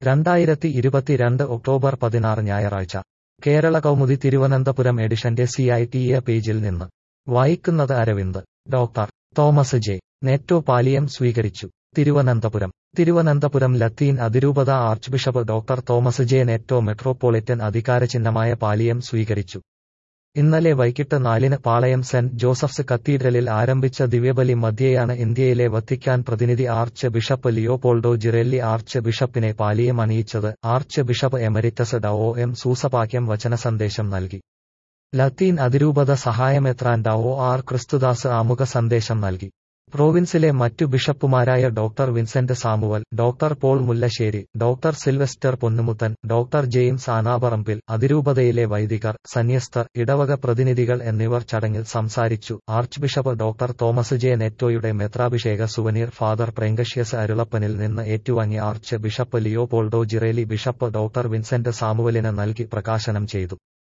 രണ്ടായിരത്തി ഇരുപത്തിരണ്ട് ഒക്ടോബർ പതിനാറ് ഞായറാഴ്ച കേരള കൗമുദി തിരുവനന്തപുരം എഡിഷന്റെ സി ഐ ടി എ പേജിൽ നിന്ന് വായിക്കുന്നത് Aravind doctor Thomas J Netto pallium സ്വീകരിച്ചു തിരുവനന്തപുരം തിരുവനന്തപുരം ലത്തീൻ അതിരൂപത archbishop doctor Thomas J Netto metropolitan അധികാരചിഹ്നമായ പാലിയം സ്വീകരിച്ചു ഇന്നലെ വൈകിട്ട് നാലിന് പാളയം സെന്റ് ജോസഫ്സ് കത്തീഡ്രലിൽ ആരംഭിച്ച ദിവ്യബലി മധ്യേയാണ് ഇന്ത്യയിലെ വത്തിക്കാൻ പ്രതിനിധി ആർച്ച് ബിഷപ്പ് ലിയോപോൾഡോ ജിറെല്ലി ആർച്ച് ബിഷപ്പിനെ പാലിയം അണിയിച്ചത് ആർച്ച് ബിഷപ്പ് എമരിറ്റസ് ഡ ഒ എം സൂസപാക്യം വചനസന്ദേശം നൽകി ലത്തീൻ അതിരൂപത സഹായമെത്രാൻ ഡ ഒ ആർ ക്രിസ്തുദാസ് ആമുഖ സന്ദേശം നൽകി പ്രോവിൻസിലെ മറ്റു ബിഷപ്പുമാരായ doctor Vincent Samuel doctor Paul Mullassery doctor Sylvester Ponnumuthan doctor James Anaparambil അതിരൂപതയിലെ വൈദികർ സന്യസ്തർ ഇടവക പ്രതിനിധികൾ എന്നിവർ ചടങ്ങിൽ സംസാരിച്ചു archbishop doctor Thomas J നെറ്റോയുടെ മെത്രാഭിഷേക സുവനീർ ഫാദർ പ്രേങ്കഷ്യസ് അരുളപ്പനിൽ നിന്ന് ഏറ്റുവാങ്ങി archbishop Leopoldo Girelli bishop doctor Vincent സാമുവലിന് നൽകി പ്രകാശനം ചെയ്തു